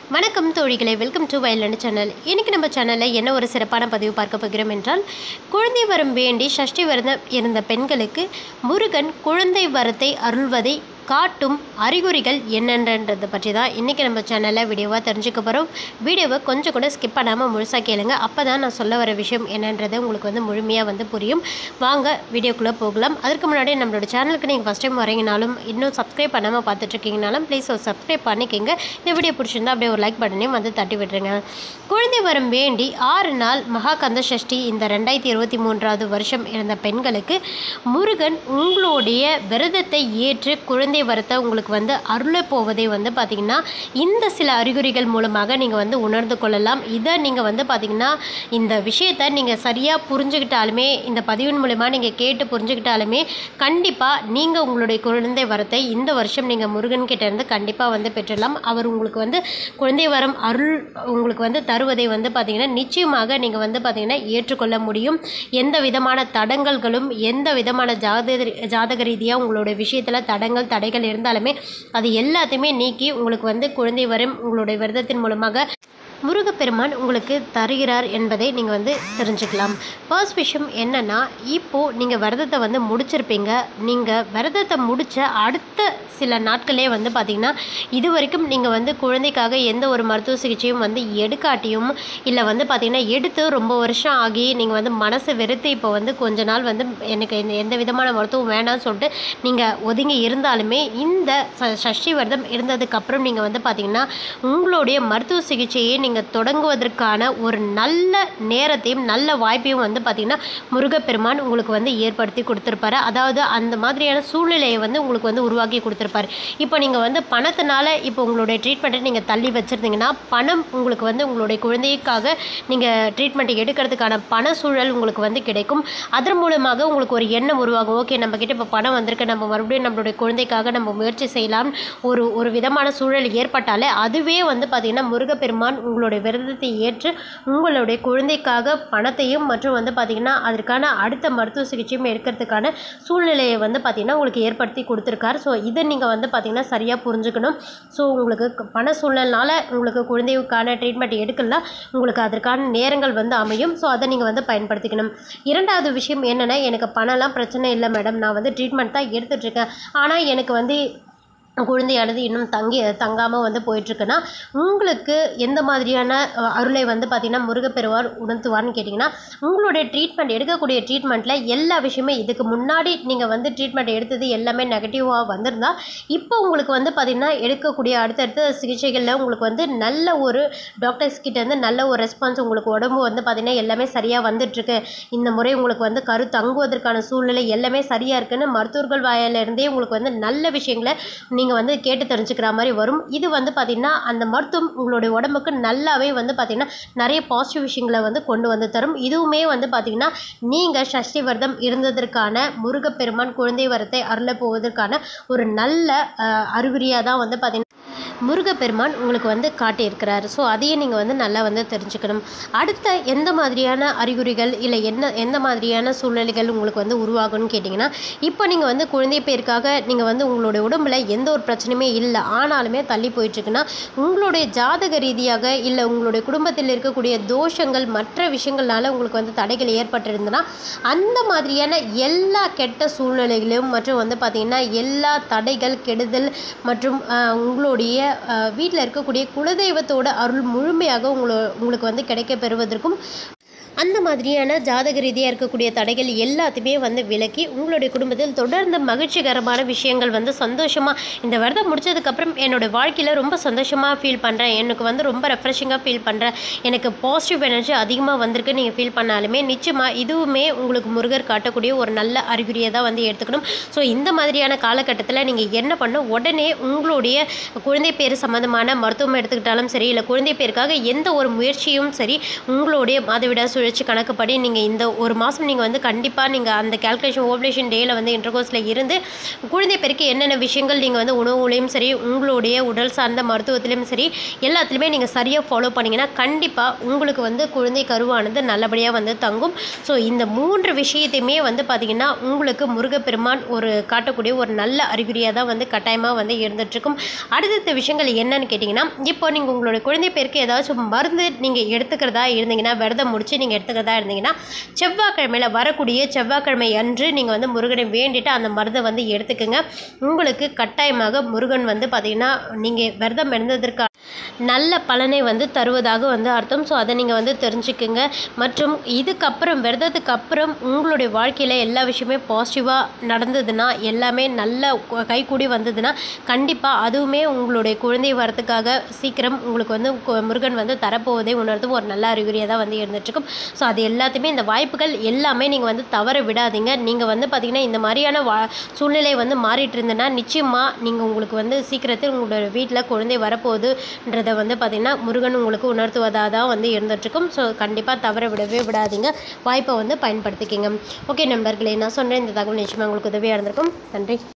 வணக்கம் தோழிகளே welcome to violent channel இன்றைக்கி நம்ம சேனலில் என்ன ஒரு சிறப்பான பதிவு பார்க்க போகிறோம் என்றால் குழந்தை வரம் வேண்டி சஷ்டி விரதம் இருந்த பெண்களுக்கு முருகன் குழந்தை வரத்தை அருள்வதை காட்டும் அறிகுறிகள் என்னென்றதை பற்றி தான் இன்றைக்கி நம்ம சேனலில் வீடியோவாக தெரிஞ்சுக்க போகிறோம் வீடியோவை கொஞ்சம் கூட ஸ்கிப் பண்ணாமல் முழுசாக கேளுங்க அப்போ தான் நான் சொல்ல வர விஷயம் என்னன்றது உங்களுக்கு வந்து முழுமையாக வந்து புரியும் வாங்க வீடியோக்குள்ளே போகலாம் அதற்கு முன்னாடி நம்மளோட சேனலுக்கு நீங்கள் ஃபஸ்ட் டைம் வரீங்கனாலும் இன்னும் சப்ஸ்கிரைப் பண்ணாமல் பார்த்துட்ருக்கீங்கனாலும் ப்ளீஸ் ஒரு சப்ஸ்கிரைப் பண்ணிக்கோங்க இந்த வீடியோ பிடிச்சிருந்தா அப்படியே ஒரு லைக் பட்டனையும் வந்து தட்டி விட்டுருங்க குழந்தை வரம் வேண்டி ஆறு நாள் மகாகந்த சஷ்டி இந்த ரெண்டாயிரத்தி இருபத்தி மூன்றாவது வருஷம் இருந்த பெண்களுக்கு முருகன் உங்களுடைய விரதத்தை ஏற்று குழந்தை வரத்தை உங்களுக்கு வந்து அருள போவதை வந்து பார்த்திங்கன்னா இந்த சில அறிகுறிகள் மூலமாக நீங்கள் வந்து உணர்ந்து கொள்ளலாம் இதை நீங்கள் வந்து பார்த்திங்கன்னா இந்த விஷயத்தை நீங்கள் சரியாக புரிஞ்சுக்கிட்டாலுமே இந்த பதிவின் மூலமாக நீங்கள் கேட்டு புரிஞ்சுக்கிட்டாலுமே கண்டிப்பாக நீங்கள் உங்களுடைய குழந்தை வரத்தை இந்த வருஷம் நீங்கள் முருகன் கிட்ட இருந்து கண்டிப்பாக வந்து பெற்றலாம் அவர் உங்களுக்கு வந்து குழந்தை வரம் அருள் உங்களுக்கு வந்து தருவதை வந்து பார்த்திங்கன்னா நிச்சயமாக நீங்கள் வந்து பார்த்திங்கன்னா ஏற்றுக்கொள்ள முடியும் எந்த விதமான தடங்கல்களும் எந்த விதமான ஜாதக ஜாதக ரீதியாக உங்களுடைய விஷயத்தில் தடங்கள் தடைகள் இருந்தாலுமே அது எல்லாத்தையுமே நீக்கி உங்களுக்கு வந்து குழந்தை வரம் உங்களுடைய விரதத்தின் மூலமாக முருகப்பெருமான் உங்களுக்கு தருகிறார் என்பதை நீங்கள் வந்து தெரிஞ்சுக்கலாம் ஃபர்ஸ்ட் விஷயம் என்னென்னா இப்போது நீங்கள் விரதத்தை வந்து முடிச்சிருப்பீங்க நீங்கள் விரதத்தை முடித்த அடுத்த சில நாட்களே வந்து பார்த்திங்கன்னா இது வரைக்கும் நீங்கள் வந்து குழந்தைக்காக எந்த ஒரு மருத்துவ சிகிச்சையும் வந்து எடுக்காட்டியும் இல்லை வந்து பார்த்திங்கன்னா எடுத்து ரொம்ப வருஷம் ஆகி நீங்கள் வந்து மனசை வெறுத்து இப்போ வந்து கொஞ்ச நாள் வந்து எனக்கு இந்த எந்த விதமான மருத்துவம் வேண்டாம்னு சொல்லிட்டு நீங்கள் ஒதுங்கி இருந்தாலுமே இந்த ச- சஷ்டி விரதம் இருந்ததுக்கப்புறம் நீங்கள் வந்து பார்த்திங்கன்னா உங்களுடைய மருத்துவ சிகிச்சையை நீங்கள் தொடங்குவதற்கான ஒரு நல்ல நேரத்தையும் நல்ல வாய்ப்பையும் வந்து பார்த்திங்கன்னா முருகப்பெருமான் உங்களுக்கு வந்து ஏற்படுத்தி கொடுத்துருப்பாரு அதாவது அந்த மாதிரியான சூழ்நிலையை வந்து உங்களுக்கு வந்து உருவாக்கி கொடுத்துருப்பாரு இப்போ நீங்கள் வந்து பணத்தினால இப்போ உங்களுடைய ட்ரீட்மெண்ட்டை நீங்கள் தள்ளி வச்சுருந்தீங்கன்னா பணம் உங்களுக்கு வந்து உங்களுடைய குழந்தைக்காக நீங்கள் ட்ரீட்மெண்ட் எடுக்கிறதுக்கான பண சூழல் உங்களுக்கு வந்து கிடைக்கும் அதன் மூலமாக உங்களுக்கு ஒரு எண்ணம் உருவாகும் ஓகே நம்ம கிட்ட இப்போ பணம் வந்திருக்கு நம்ம மறுபடியும் நம்மளுடைய குழந்தைக்காக நம்ம முயற்சி செய்யலாம் ஒரு ஒரு விதமான சூழல் ஏற்பட்டாலே அதுவே வந்து பார்த்திங்கன்னா முருகப்பெருமான் உங்களுடைய விரதத்தை ஏற்று உங்களுடைய குழந்தைக்காக பணத்தையும் மற்றும் வந்து பார்த்திங்கன்னா அதற்கான அடுத்த மருத்துவ சிகிச்சையும் எடுக்கிறதுக்கான சூழ்நிலையை வந்து பார்த்திங்கன்னா உங்களுக்கு ஏற்படுத்தி கொடுத்துருக்காரு ஸோ இதை நீங்கள் வந்து பார்த்திங்கன்னா சரியாக புரிஞ்சுக்கணும் ஸோ உங்களுக்கு க- பண சூழ்நிலைனால உங்களுக்கு குழந்தைக்கான ட்ரீட்மெண்ட் எடுக்கலாம் உங்களுக்கு அதற்கான நேரங்கள் வந்து அமையும் ஸோ அதை நீங்கள் வந்து பயன்படுத்திக்கணும் இரண்டாவது விஷயம் என்னென்னா எனக்கு பணம்லாம் பிரச்சனை இல்லை மேடம் நான் வந்து ட்ரீட்மெண்ட் தான் எடுத்துகிட்ருக்கேன் ஆனால் எனக்கு வந்து குழந்தையானது இன்னும் தங்கி தங்காமல் வந்து போயிட்டுருக்குன்னா உங்களுக்கு எந்த மாதிரியான அஹ், அருளை வந்து பார்த்திங்கன்னா முருகப்பெருவார் உணர்த்துவார்னு கேட்டிங்கன்னா உங்களுடைய ட்ரீட்மெண்ட் எடுக்கக்கூடிய ட்ரீட்மெண்ட்டில் எல்லா விஷயமே இதுக்கு முன்னாடி நீங்கள் வந்து ட்ரீட்மெண்ட் எடுத்தது எல்லாமே நெகட்டிவாக வந்திருந்தா இப்போ உங்களுக்கு வந்து பார்த்திங்கன்னா எடுக்கக்கூடிய அடுத்தடுத்த சிகிச்சைகளில் உங்களுக்கு வந்து நல்ல ஒரு டாக்டர்ஸ் கிட்ட இருந்து நல்ல ஒரு ரெஸ்பான்ஸ் உங்களுக்கு உடம்பு வந்து பார்த்திங்கன்னா எல்லாமே சரியாக வந்துட்டுருக்கு இந்த முறை உங்களுக்கு வந்து கரு தங்குவதற்கான சூழ்நிலை எல்லாமே சரியாக இருக்குன்னு மருத்துவர்கள் வாயிலிருந்தே உங்களுக்கு வந்து நல்ல விஷயங்களை நீங்கள் வந்து கேட்டு தெரிஞ்சுக்கிற மாதிரி வரும் இது வந்து பார்த்திங்கன்னா அந்த மருத்துவம் உங்களுடைய உடம்புக்கு நல்லாவே வந்து பார்த்திங்கன்னா நிறைய பாசிட்டிவ் விஷயங்களை வந்து கொண்டு வந்து தரும் இதுவுமே வந்து பார்த்திங்கன்னா நீங்கள் சஷ்டி விரதம் இருந்ததற்கான முருகப்பெருமான் குழந்தை வரத்தை அருள போவதற்கான ஒரு நல்ல அஹ், அறிகுறியாக தான் வந்து பார்த்திங்கன்னா முருகப்பெருமான் உங்களுக்கு வந்து காட்டியிருக்கிறார் ஸோ அதையும் நீங்கள் வந்து நல்லா வந்து தெரிஞ்சுக்கணும் அடுத்த எந்த மாதிரியான அறிகுறிகள் இல்லை என்ன எந்த மாதிரியான சூழ்நிலைகள் உங்களுக்கு வந்து உருவாகும்னு கேட்டிங்கன்னா இப்போ நீங்கள் வந்து குழந்தை பேருக்காக நீங்கள் வந்து உங்களுடைய உடம்புல எந்த ஒரு பிரச்சனையுமே இல்லை ஆனாலுமே தள்ளி போயிட்டுருக்குன்னா உங்களுடைய ஜாதக ரீதியாக இல்லை உங்களுடைய குடும்பத்தில் இருக்கக்கூடிய தோஷங்கள் மற்ற விஷயங்கள்னால உங்களுக்கு வந்து தடைகள் ஏற்பட்டிருந்ததுன்னா அந்த மாதிரியான எல்லா கெட்ட சூழ்நிலைகளையும் மற்றும் வந்து பார்த்திங்கன்னா எல்லா தடைகள் கெடுதல் மற்றும் ஆஹ், உங்களுடைய வீட்டில் இருக்கக்கூடிய குலதெய்வத்தோட அருள் முழுமையாக உங்களோ உங்களுக்கு வந்து கிடைக்க பெறுவதற்கும் அந்த மாதிரியான ஜாதக ரீதியாக இருக்கக்கூடிய தடைகள் எல்லாத்தையுமே வந்து விலக்கி உங்களுடைய குடும்பத்தில் தொடர்ந்து மகிழ்ச்சிகரமான விஷயங்கள் வந்து சந்தோஷமாக இந்த விரதம் முடிச்சதுக்கப்புறம் என்னோட வாழ்க்கையில் ரொம்ப சந்தோஷமாக ஃபீல் பண்ணுறேன் எனக்கு வந்து ரொம்ப ரெஃப்ரெஷிங்காக ஃபீல் பண்ணுறேன் எனக்கு பாசிட்டிவ் எனர்ஜி அதிகமாக வந்திருக்கு நீங்கள் ஃபீல் பண்ணாலுமே நிச்சயமாக இதுவுமே உங்களுக்கு முருகர் காட்டக்கூடிய ஒரு நல்ல அறிகுறியை தான் வந்து எடுத்துக்கணும் ஸோ இந்த மாதிரியான காலகட்டத்தில் நீங்கள் என்ன பண்ணணும் உடனே உங்களுடைய குழந்தை பேர் சம்மந்தமான மருத்துவம் எடுத்துக்கிட்டாலும் சரி இல்லை குழந்தை பேருக்காக எந்த ஒரு முயற்சியும் சரி உங்களுடைய மாதவிடா சுழற்சி சுழற்சி கணக்குப்படி நீங்கள் இந்த ஒரு மாதம் நீங்கள் வந்து கண்டிப்பாக நீங்கள் அந்த கேல்குலேஷன் ஓவலேஷன் டேயில் வந்து இன்டர்கோர்ஸில் இருந்து குழந்தை பெருக்கி என்னென்ன விஷயங்கள் நீங்கள் வந்து உணவுலையும் சரி உங்களுடைய உடல் சார்ந்த மருத்துவத்திலையும் சரி எல்லாத்துலேயுமே நீங்கள் சரியாக ஃபாலோ பண்ணிங்கன்னா கண்டிப்பாக உங்களுக்கு வந்து குழந்தை கருவானது நல்லபடியாக வந்து தங்கும் ஸோ இந்த மூன்று விஷயத்தையுமே வந்து பார்த்திங்கன்னா உங்களுக்கு முருகப்பெருமான் ஒரு காட்டக்கூடிய ஒரு நல்ல அறிகுறியாக தான் வந்து கட்டாயமாக வந்து இருந்துகிட்ருக்கும் அடுத்தடுத்த விஷயங்கள் என்னன்னு கேட்டிங்கன்னா இப்போ நீங்கள் உங்களுடைய குழந்தை பேருக்கு ஏதாச்சும் மருந்து நீங்கள் எடுத்துக்கிறதா இருந்தீங்கன்னா விரதம் முடிச்சு நீங்கள் எடுத்துக்கிறதா இருந்தீங்கன்னா செவ்வாய்க்கிழமையில் வரக்கூடிய செவ்வாய்க்கிழமை அன்று நீங்கள் வந்து முருகனை வேண்டிட்டு அந்த மருந்தை வந்து எடுத்துக்கோங்க உங்களுக்கு கட்டாயமாக முருகன் வந்து பார்த்திங்கன்னா நீங்கள் விரதம் இருந்ததற்கு நல்ல பலனை வந்து தருவதாக வந்து அர்த்தம் ஸோ அதை நீங்கள் வந்து தெரிஞ்சுக்குங்க மற்றும் இதுக்கப்புறம் விரதத்துக்கு அப்புறம் உங்களுடைய வாழ்க்கையில் எல்லா விஷயமே பாசிட்டிவாக நடந்ததுன்னா எல்லாமே நல்ல கு- கைகூடி வந்ததுன்னா கண்டிப்பாக அதுவுமே உங்களுடைய குழந்தை வரத்துக்காக சீக்கிரம் உங்களுக்கு வந்து கு- முருகன் வந்து தரப்போவதை உணர்த்தும் ஒரு நல்ல அறிகுறியாக தான் வந்து இருந்துட்டுருக்கும் ஸோ அது எல்லாத்தையுமே இந்த வாய்ப்புகள் எல்லாமே நீங்கள் வந்து தவற விடாதீங்க நீங்கள் வந்து பார்த்திங்கன்னா இந்த மாதிரியான வா சூழ்நிலை வந்து மாறிட்டு இருந்ததுன்னா நிச்சயமாக நீங்கள் உங்களுக்கு வந்து சீக்கிரத்தில் உங்களோட வீட்டில் குழந்தை வரப்போகுதுன்றதை வந்து பார்த்திங்கன்னா முருகன் உங்களுக்கு உணர்த்துவதாக தான் வந்து இருந்துகிட்ருக்கும் ஸோ கண்டிப்பாக தவற விடவே விடாதீங்க வாய்ப்பை வந்து பயன்படுத்திக்கிங்க ஓகே நண்பர்களே நான் சொன்னேன் இந்த தகவல் நிச்சயமாக உங்களுக்கு உதவியாக இருந்திருக்கும் நன்றி